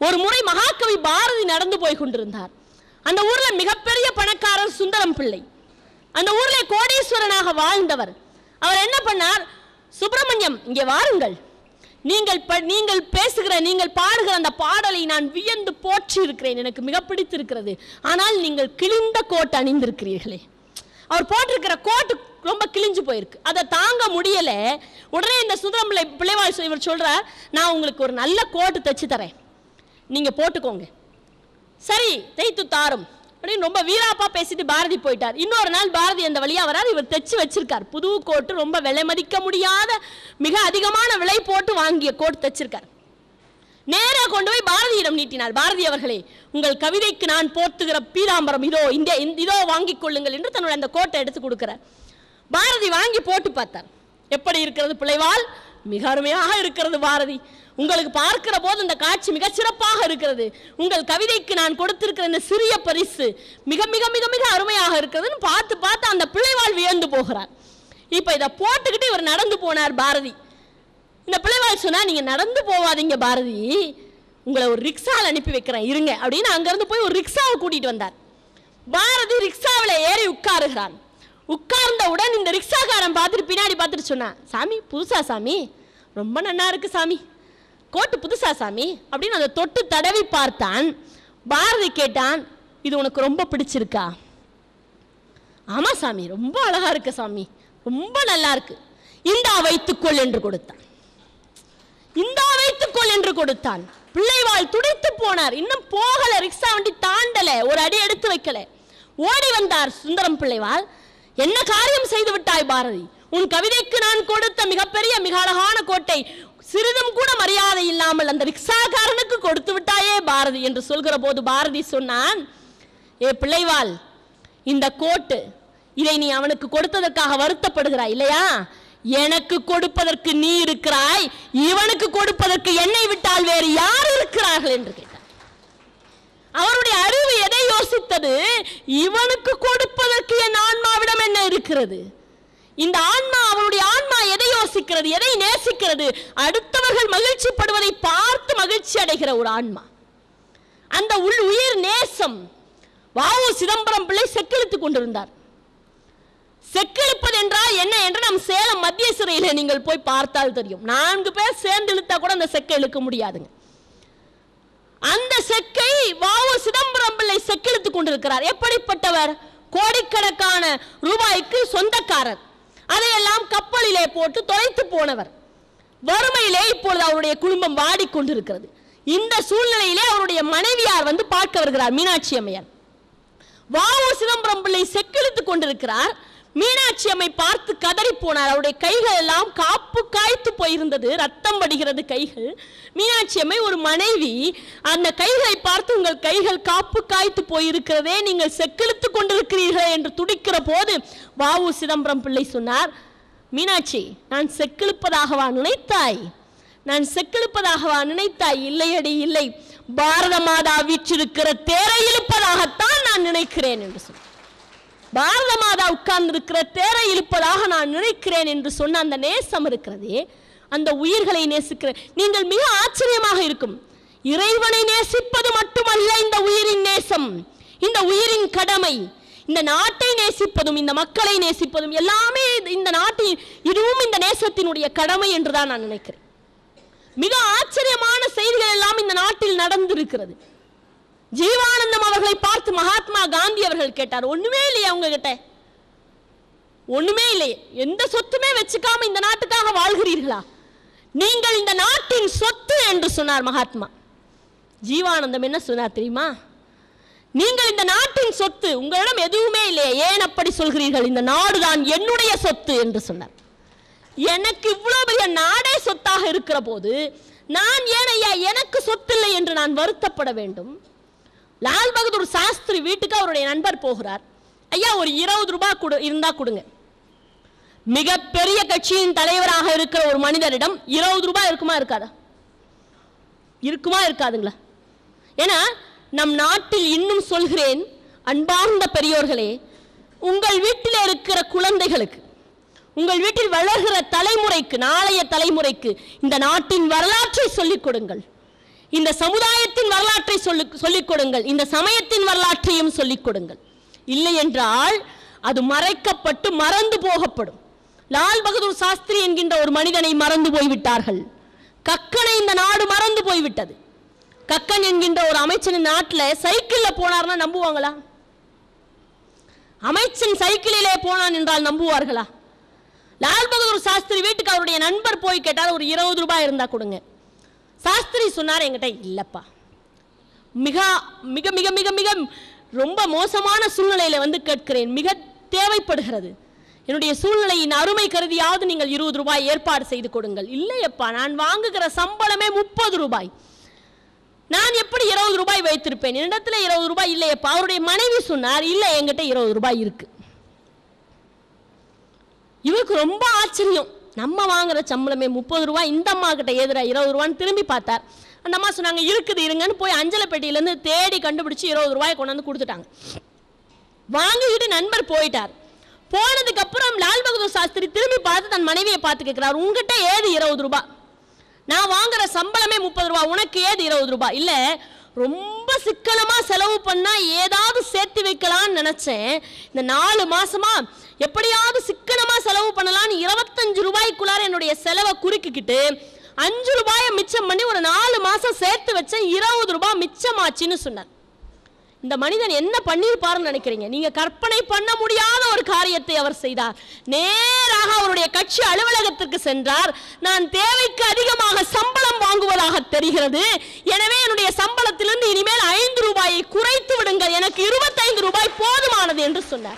ஒரு முறை மகாகவி பாரதி நடந்து போய் கொண்டிருந்தார் அந்த ஊர்ல மிகப்பெரிய பணக்காரர் சுந்தரம் பிள்ளை அந்த ஊர்ல கோடீஸ்வரனாக வாழ்ந்தவர் அவர் என்ன பண்ணார் சுப்பிரமணியம் இங்கே வாருங்கள் நீங்கள் ப- நீங்கள் பேசுகிற நீங்கள் பாடுகிற அந்த பாடலை நான் வியந்து போற்றி இருக்கிறேன் எனக்கு மிக பிடித்திருக்கிறது ஆனால் நீங்கள் கிழிந்த கோட் அணிந்திருக்கிறீர்களே அவர் போட்டிருக்கிற கோட்டு ரொம்ப கிழிஞ்சு போயிருக்கு அதை தாங்க முடியல உடனே இந்த சுந்தரம் பிள்ளை பிள்ளைவாள் சொ- இவர் சொல்றார் நான் உங்களுக்கு ஒரு நல்ல கோட்டு தைச்சு தரேன் நீங்க போட்டுக்கோங்க சரி தைத்து தாரும் அப்படின்னு ரொம்ப வீராப்பா பேசிட்டு பாரதி போயிட்டார் இன்னொரு நாள் பாரதி அந்த வழியா வரார் இவர் தைச்சு வச்சிருக்கார் புது கோட்டு ரொம்ப விலை மதிக்க முடியாத மிக அதிகமான விலை போட்டு வாங்கிய கோட் தைச்சிருக்கார் நேரா கொண்டு போய் பாரதியிடம் நீட்டினார் பாரதி அவர்களே உங்கள் கவிதைக்கு நான் போர்த்துகிற பீதாம்பரம் இதோ இந்த இந்த- இதோ வாங்கிக் கொள்ளுங்கள் என்று தன்னுடைய அந்த கோட்டை எடுத்து கொடுக்கிறார் பாரதி வாங்கி போட்டு பார்த்தார் எப்படி இருக்கிறது பிள்ளைவாள் மிக அருமையாக இருக்கிறது பாரதி உங்களுக்கு பார்க்கிற போது இந்த காட்சி மிக சிறப்பாக இருக்கிறது உங்கள் கவிதைக்கு நான் கொடுத்திருக்கிற இந்த சிறிய பரிசு மிக மிக மிக மிக அருமையாக இருக்கிறதுன்னு பார்த்து பார்த்து அந்த பிள்ளைவாள் வியந்து போகிறார் இப்போ இதை போட்டுக்கிட்டு இவர் நடந்து போனார் பாரதி இந்த பிள்ளைவாள் சொன்னா நீங்க நடந்து போவாதீங்க பாரதி உங்களை ஒரு ரிக்ஷாவில் அனுப்பி வைக்கிறேன் இருங்க அப்படின்னு அங்கிருந்து போய் ஒரு ரிக்ஷாவை கூட்டிட்டு வந்தார் பாரதி ரிக்ஷாவில் ஏறி உட்காருகிறான் உட்கார்ந்தவுடன் இந்த ரிக்ஷாக்காரன் பார்த்துட்டு பின்னாடி பார்த்துட்டு சொன்னான் சாமி புதுசா சாமி ரொம்ப நன்னா இருக்கு சாமி கோட்டு புதுசா சாமி அப்படின்னு அதை தொட்டு தடவி பார்த்தான் பாரதி கேட்டான் இது உனக்கு ரொம்ப பிடிச்சிருக்கா ஆமா சாமி ரொம்ப அழகா இருக்கு சாமி ரொம்ப நல்லா இருக்கு இந்தா வைத்துக்கொள் என்று கொடுத்தான் இந்தா வைத்துக்கொள் என்று கொடுத்தான் பிள்ளைவாள் துடித்து போனார் இன்னும் போகல ரிக்ஷா வண்டி தாண்டல ஒரு அடி எடுத்து வைக்கல ஓடி வந்தார் சுந்தரம் பிள்ளைவாள் என்ன காரியம் செய்து விட்டாய் பாரதி உன் கவிதைக்கு நான் கொடுத்த மிகப்பெரிய மிக அழகான கோட்டை சிறிதும் கூட மரியாதை இல்லாமல் அந்த ரிக்ஷாக்காரனுக்கு கொடுத்து விட்டாயே பாரதி என்று சொல்கிற போது பாரதி சொன்னான் ஏ பிள்ளைவாள் இந்த கோட்டு இதை நீ அவனுக்கு கொடுத்ததற்காக வருத்தப்படுகிறாய் இல்லையா எனக்கு கொடுப்பதற்கு நீ இருக்கிறாய் இவனுக்கு கொடுப்பதற்கு என்னை விட்டால் வேறு யார் இருக்கிறார்கள் என்று கேட்டார் அவருடைய அறிவு எதை யோசித்தது இவனுக்கு கொடுப்பதற்கு என் ஆன்மாவிடம் என்ன இருக்கிறது இந்த ஆன்மா அவனுடைய ஆன்மா எதை யோசிக்கிறது எதை நேசிக்கிறது அடுத்தவர்கள் மகிழ்ச்சிப்படுவதை பார்த்து மகிழ்ச்சி அடைகிற ஒரு ஆன்மா அந்த உள் உயிர் நேசம் வாவு சிதம்பரம் பிள்ளை செக்கிழுத்துக் கொண்டிருந்தார் செக்கிழுப்பது என்றால் என்ன என்று நம் சேலம் மத்திய சிறையில நீங்கள் போய் பார்த்தால் தெரியும் நான்கு பேர் சேர்ந்து இழுத்தா கூட அந்த செக்கை இழுக்க முடியாதுங்க அந்த செக்கை வாவு சிதம்பரம் பிள்ளை செக்கிழுத்துக் கொண்டிருக்கிறார் எப்படிப்பட்டவர் கோடிக்கணக்கான ரூபாய்க்கு சொந்தக்காரர் அதையெல்லாம் கப்பலிலே போட்டு தொலைத்து போனவர் வறுமையிலே இப்பொழுது அவருடைய குடும்பம் வாடிக்கொண்டிருக்கிறது இந்த சூழ்நிலையிலே அவருடைய மனைவியார் வந்து பார்க்க வருகிறார் மீனாட்சி அம்மையார் வாவு சிதம்பரம் பிள்ளை செக்கிழுத்துக் கொண்டிருக்கிறார் மீனாட்சி அம்மை பார்த்து கதறி போனார் அவருடைய கைகள் எல்லாம் காப்பு காய்த்து போயிருந்தது ரத்தம் வடிகிறது கைகள் மீனாட்சி அம்மை ஒரு மனைவி அந்த கைகளை பார்த்து உங்கள் கைகள் காப்பு காய்த்து போயிருக்கிறதே நீங்கள் செக்கிழுத்துக் கொண்டிருக்கிறீர்கள் என்று துடிக்கிற போது வாவு சிதம்பரம் பிள்ளை சொன்னார் மீனாட்சி நான் செக்கிழுப்பதாகவா நினைத்தாய் நான் செக்கிழுப்பதாகவா நினைத்தாய் இல்லையடி இல்லை பாரத மாதா வீற்றிருக்கிற தேரை இழுப்பதாகத்தான் நான் நினைக்கிறேன் என்று சொன்னார் பாரத மாதா உட்கார்ந்திருக்கிற தேரை இழுப்பதாக நான் நினைக்கிறேன் என்று சொன்ன அந்த நேசம் இருக்கிறதே அந்த உயிர்களை நேசிக்கிற நீங்கள் மிக ஆச்சரியமாக இருக்கும் இறைவனை நேசிப்பது மட்டுமல்ல இந்த உயிரின் நேசம் இந்த உயிரின் கடமை இந்த நாட்டை நேசிப்பதும் இந்த மக்களை நேசிப்பதும் எல்லாமே இது- இந்த நாட்டின் இதுவும் இந்த நேசத்தினுடைய கடமை என்றுதான் நான் நினைக்கிறேன் மிக ஆச்சரியமான செய்திகள் எல்லாம் இந்த நாட்டில் நடந்திருக்கிறது ஜீவானந்தம் அவர்களை பார்த்து மகாத்மா காந்தி அவர்கள் கேட்டார் ஒண்ணுமே இல்லையா அவங்க கிட்ட ஒண்ணுமே இல்லையே எந்த சொத்துமே வச்சுக்காம இந்த நாட்டுக்காக வாழ்கிறீர்களா நீங்கள் இந்த நாட்டின் சொத்து என்று சொன்னார் மகாத்மா ஜீவானந்தம் என்ன சொன்னார் தெரியுமா நீங்கள் இந்த நாட்டின் சொத்து உங்களிடம் எதுவுமே இல்லையே ஏன் அப்படி சொல்கிறீர்கள் இந்த நாடுதான் என்னுடைய சொத்து என்று சொன்னார் எனக்கு இவ்வளவு பெரிய நாடே சொத்தாக இருக்கிற போது நான் ஏன் ஐயா எனக்கு சொத்தில்லை என்று நான் வருத்தப்பட வேண்டும் லால் பகதூர் சாஸ்திரி வீட்டுக்கு அவருடைய நண்பர் போகிறார் ஐயா ஒரு இருபது ரூபாய் கொடு இருந்தா கொடுங்க மிகப்பெரிய கட்சியின் தலைவராக இருக்கிற ஒரு மனிதரிடம் இருபது ரூபாய் இருக்குமா இருக்காதா இருக்குமா இருக்காதுங்களா ஏன்னா நம் நாட்டில் இன்னும் சொல்கிறேன் அன்பார்ந்த பெரியோர்களே உங்கள் வீட்டில் இருக்கிற குழந்தைகளுக்கு உங்கள் வீட்டில் வளர்கிற தலைமுறைக்கு நாளைய தலைமுறைக்கு இந்த நாட்டின் வரலாற்றை சொல்லிக் கொடுங்கள் இந்த சமுதாயத்தின் வரலாற்றை சொல்லி சொல்லிக் கொடுங்கள் இந்த சமயத்தின் வரலாற்றையும் சொல்லிக் கொடுங்கள் இல்லை என்றால் அது மறைக்கப்பட்டு மறந்து போகப்படும் லால் பகதூர் சாஸ்திரி என்கின்ற ஒரு மனிதனை மறந்து போய்விட்டார்கள் கக்கனை இந்த நாடு மறந்து போய்விட்டது கக்கன் என்கின்ற ஒரு அமைச்சனின் நாட்டில் சைக்கிள்ல போனார்னா நம்புவாங்களா அமைச்சன் சைக்கிளிலே போனான் என்றால் நம்புவார்களா லால் பகதூர் சாஸ்திரி வீட்டுக்கு அவருடைய நண்பர் போய் கேட்டார் ஒரு இருபது ரூபாய் இருந்தா கொடுங்க சாஸ்திரி சொன்னார் என்கிட்ட இல்லப்பா மிக மிக மிக மிக மிக ரொம்ப மோசமான சூழ்நிலையில வந்து கேட்கிறேன் மிக தேவைப்படுகிறது என்னுடைய சூழ்நிலையின் அருமை கருதியாவது நீங்கள் இருபது ரூபாய் ஏற்பாடு செய்து கொடுங்கள் இல்லையப்பா நான் வாங்குகிற சம்பளமே முப்பது ரூபாய் நான் எப்படி இருபது ரூபாய் வைத்திருப்பேன் என்னிடத்துல இருபது ரூபாய் இல்லையப்பா அவருடைய மனைவி சொன்னார் இல்லை என்கிட்ட இருபது ரூபாய் இருக்கு இவருக்கு ரொம்ப ஆச்சரியம் நம்ம வாங்குற சம்பளமே முப்பது ரூபாய் இந்த அம்மா கிட்ட எதிரா இருபது ரூபான்னு திரும்பி பார்த்தார் அந்த அம்மா சொன்னாங்க இருக்குது இருங்கன்னு போய் அஞ்சலை பெட்டியிலேருந்து தேடி கண்டுபிடிச்சு இருபது ரூபாய் கொண்டு வந்து கொடுத்துட்டாங்க வாங்கிக்கிட்டு நண்பர் போயிட்டார் போனதுக்கு அப்புறம் லால் பகதூர் சாஸ்திரி திரும்பி பார்த்து தன் மனைவியை பார்த்து கேட்கிறார் உங்ககிட்ட ஏது இருபது ரூபாய் நான் வாங்குற சம்பளமே முப்பது ரூபாய் உனக்கு ஏது இருபது ரூபாய் இல்ல ரொம்ப சிக்கனமா செலவு பண்ணா ஏதாவது சேர்த்து வைக்கலாம்னு நினைச்சேன் இந்த நாலு மாசமா எப்படியாவது சிக்கனமா செலவு பண்ணலாம்னு இருபத்தஞ்சு ரூபாய்க்குள்ளார என்னுடைய செலவை குறுக்கிக்கிட்டு அஞ்சு ரூபாயை மிச்சம் பண்ணி ஒரு நாலு மாசம் சேர்த்து வச்சேன் இருபது ரூபாய் மிச்சமாச்சுன்னு சொன்னார் இந்த மனிதன் என்ன பண்ணியிருப்பாருன்னு நினைக்கிறீங்க நீங்க கற்பனை பண்ண முடியாத ஒரு காரியத்தை அவர் செய்தார் நேராக அவருடைய கட்சி அலுவலகத்திற்கு சென்றார் நான் தேவைக்கு அதிகமாக சம்பளம் வாங்குவதாக தெரிகிறது எனவே என்னுடைய சம்பளத்திலிருந்து இனிமேல் ஐந்து ரூபாயை குறைத்து விடுங்கள் எனக்கு இருபத்தைந்து ரூபாய் போதுமானது என்று சொன்னார்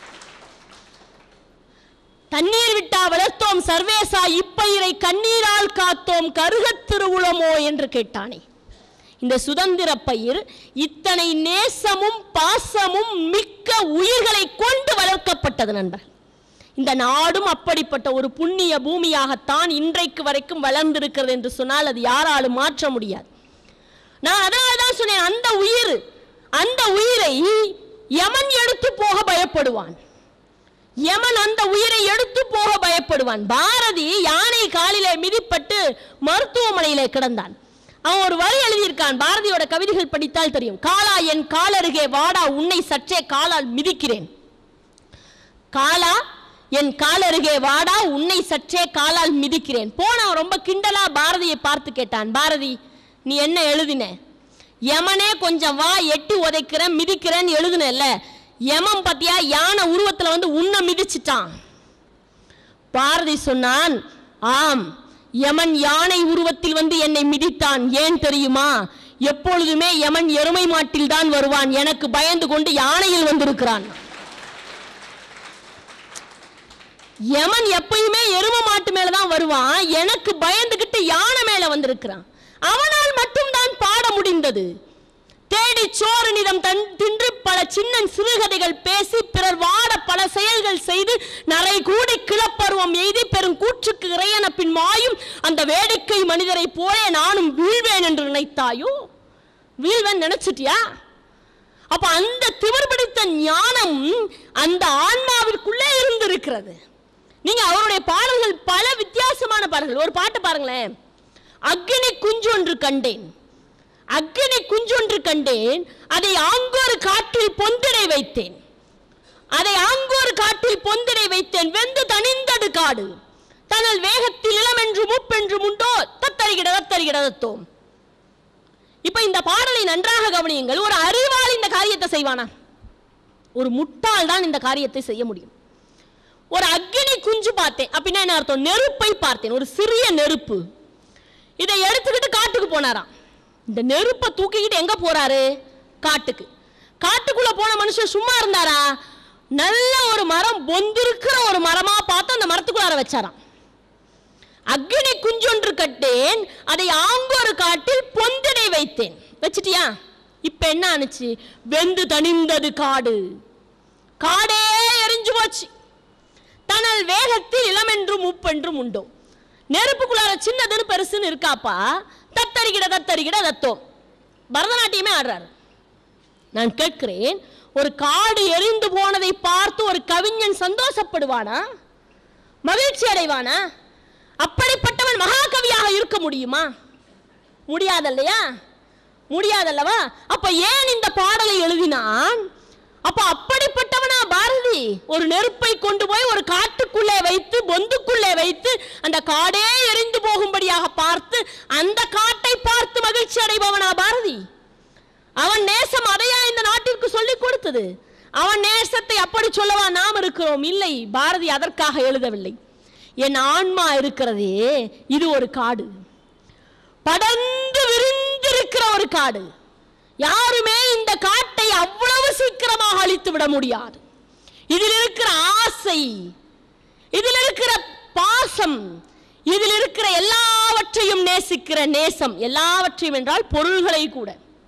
தண்ணீர் விட்டா வளர்த்தோம் சர்வேசா இப்பயிரை கண்ணீரால் காத்தோம் கருகத் திருவுளமோ என்று கேட்டானே இந்த சுதந்திர பயிர் இத்தனை நேசமும் பாசமும் மிக்க உயிர்களை கொண்டு வளர்க்கப்பட்டது நண்பர் இந்த நாடும் அப்படிப்பட்ட ஒரு புண்ணிய பூமியாகத்தான் இன்றைக்கு வரைக்கும் வளர்ந்திருக்கிறது என்று சொன்னால் அது யாராலும் மாற்ற முடியாது நான் அதனால தான் சொன்னேன் அந்த உயிர் அந்த உயிரை யமன் எடுத்து போக பயப்படுவான் யமன் அந்த உயிரை எடுத்து போக பயப்படுவான் பாரதி யானை காலிலே மிதிப்பட்டு மருத்துவமனையிலே கிடந்தான் அவன் ஒரு வரி எழுதியிருக்கான் பாரதியோட கவிதைகள் படித்தால் தெரியும் காலா என் காலருகே வாடா உன்னை சற்றே காலால் மிதிக்கிறேன் காலா என் காலருகே வாடா உன்னை சற்றே காலால் மிதிக்கிறேன் போனவன் ரொம்ப கிண்டலா பாரதியை பார்த்து கேட்டான் பாரதி நீ என்ன எழுதின யமனே கொஞ்சம் வா எட்டி உதைக்கிறேன் மிதிக்கிறேன்னு எழுதுனல்ல யமன் பத்தியா யானை உருவத்துல வந்து உன்னை மிதிச்சிட்டான் பாரதி சொன்னான் ஆம் யமன் யானை உருவத்தில் வந்து என்னை மிதித்தான் ஏன் தெரியுமா எப்பொழுதுமே யமன் எருமை மாட்டில் தான் வருவான் எனக்கு பயந்து கொண்டு யானையில் வந்திருக்கிறான் யமன் எப்பயுமே எரும மாட்டு மேல தான் வருவான் எனக்கு பயந்துகிட்டு யானை மேல வந்திருக்கிறான் அவனால் மட்டும்தான் பாட முடிந்தது தேடி சோறு நிதம் தன் தின்று பல சின்ன சிறுகதைகள் பேசி பிறர் வாட பல செயல்கள் செய்து நரை கூடி கிளப்பருவம் எய்தி பெரும் கூற்றுக்கு இறையன பின் மாயும் அந்த வேடிக்கை மனிதரை போலே நானும் வீழ்வேன் என்று நினைத்தாயோ வீழ்வேன் நினைச்சிட்டியா அப்ப அந்த திமிர் பிடித்த ஞானம் அந்த ஆன்மாவிற்குள்ளே இருந்திருக்கிறது நீங்க அவருடைய பாடல்கள் பல வித்தியாசமான பாடல்கள் ஒரு பாட்டு பாருங்களேன் அக்னி குஞ்சு ஒன்று கண்டேன் அக்னி குஞ்சொன்று கண்டேன் அதை ஆங்கோர் காற்றில் பொந்திடை வைத்தேன் அதை ஆங்கோர் காற்றில் பொந்திடை வைத்தேன் வெந்து தணிந்தது காடு தனல் வேகத்தில் இளமென்று மூப்பென்று உண்டோ தத்தரிகிட தத்தரிகிடத்தோம் இப்ப இந்த பாடலை நன்றாக கவனியுங்கள் ஒரு அறிவாளி இந்த காரியத்தை செய்வானா ஒரு முட்டாள் தான் இந்த காரியத்தை செய்ய முடியும் ஒரு அக்னி குஞ்சு பார்த்தேன் அப்படின்னா என்ன அர்த்தம் நெருப்பை பார்த்தேன் ஒரு சிறிய நெருப்பு இதை எடுத்துக்கிட்டு காட்டுக்கு போனாராம் இந்த நெருப்பை தூக்கிக்கிட்டு எங்க போறாரு காட்டுக்கு காட்டுக்குள்ள போன மனுஷன் சும்மா இருந்தாரா நல்ல ஒரு மரம் பொந்திருக்கிற ஒரு மரமா பார்த்து அந்த மரத்துக்குள்ளார வச்சாராம் அக்னி குஞ்சொன்று கட்டேன் அதை ஆங்கோரு காட்டில் பொந்திடை வைத்தேன் வச்சிட்டியா இப்ப என்ன ஆனுச்சு வெந்து தணிந்தது காடு காடே எரிஞ்சு போச்சு தனல் வேகத்தில் இளமென்றும் உப்பென்றும் உண்டோ நெருப்புக்குள்ளார சின்னதுன்னு பெருசுன்னு இருக்காப்பா தத்தரிகிட தத்தரிகிட தத்தோ பரதநாட்டியமே ஆடுறாரு நான் கேட்கிறேன் ஒரு காடு எரிந்து போனதை பார்த்து ஒரு கவிஞன் சந்தோஷப்படுவானா மகிழ்ச்சி அடைவானா அப்படிப்பட்டவன் மகாகவியாக இருக்க முடியுமா முடியாதல்லையா முடியாதல்லவா அப்ப ஏன் இந்த பாடலை எழுதினான் அப்ப அப்படிப்பட்டவனா பாரதி ஒரு நெருப்பை கொண்டு போய் ஒரு காட்டுக்குள்ளே வைத்து பொந்துக்குள்ளே வைத்து அந்த காடே எரிந்து போகும்படியாக பார்த்து அந்த காட்டை பார்த்து மகிழ்ச்சி அடைபவனா பாரதி அவன் நேசம் அதையா இந்த நாட்டிற்கு சொல்லிக் கொடுத்தது அவன் நேசத்தை அப்படி சொல்லவா நாம் இருக்கிறோம் இல்லை பாரதி அதற்காக எழுதவில்லை என் ஆன்மா இருக்கிறதே இது ஒரு காடு படர்ந்து விரிந்திருக்கிற ஒரு காடு யாருமே இந்த காட்டை அவ்வளவு சீக்கிரமாக அழித்து விட முடியாது இதில் இருக்கிற ஆசை இதில் இருக்கிற பாசம் இதில் இருக்கிற எல்லாவற்றையும் நேசிக்கிற நேசம் எல்லாவற்றையும் என்றால் பொருள்களை கூட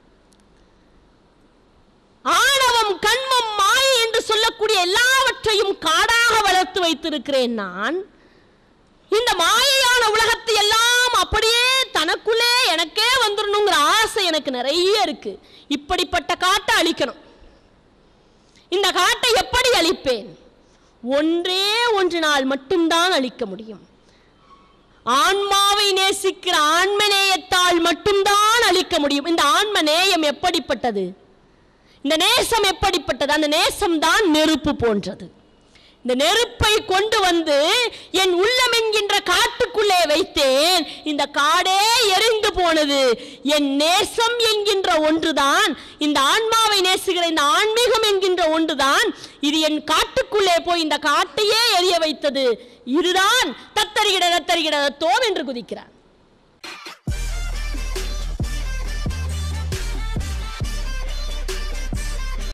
ஆணவம் கண்மம் மாயை என்று சொல்லக்கூடிய எல்லாவற்றையும் காடாக வளர்த்து வைத்திருக்கிறேன் நான் இந்த மாயையான உலகத்தை எல்லாம் அப்படியே தனக்குள்ளே எனக்கே வந்துடணுங்கிற ஆசை எனக்கு நிறைய இருக்கு இப்படிப்பட்ட காட்டை அழிக்கணும் இந்த காட்டை எப்படி அழிப்பேன் ஒன்றே ஒன்றினால் மட்டும்தான் அழிக்க முடியும் ஆன்மாவை நேசிக்கிற ஆன்மநேயத்தால் மட்டும்தான் அழிக்க முடியும் இந்த ஆன்ம நேயம் எப்படிப்பட்டது இந்த நேசம் எப்படிப்பட்டது அந்த நேசம் தான் நெருப்பு போன்றது இந்த நெருப்பை கொண்டு வந்து என் உள்ளம் என்கின்ற காட்டுக்குள்ளே வைத்தேன் இந்த காடே எரிந்து போனது என் நேசம் என்கின்ற ஒன்றுதான் இந்த ஆன்மாவை நேசுகிற இந்த ஆன்மீகம் என்கின்ற ஒன்றுதான் இது என் காட்டுக்குள்ளே போய் இந்த காட்டையே எரிய வைத்தது இதுதான் தத்தரிகிட தத்தரிகிட தோம் என்று குதிக்கிறார்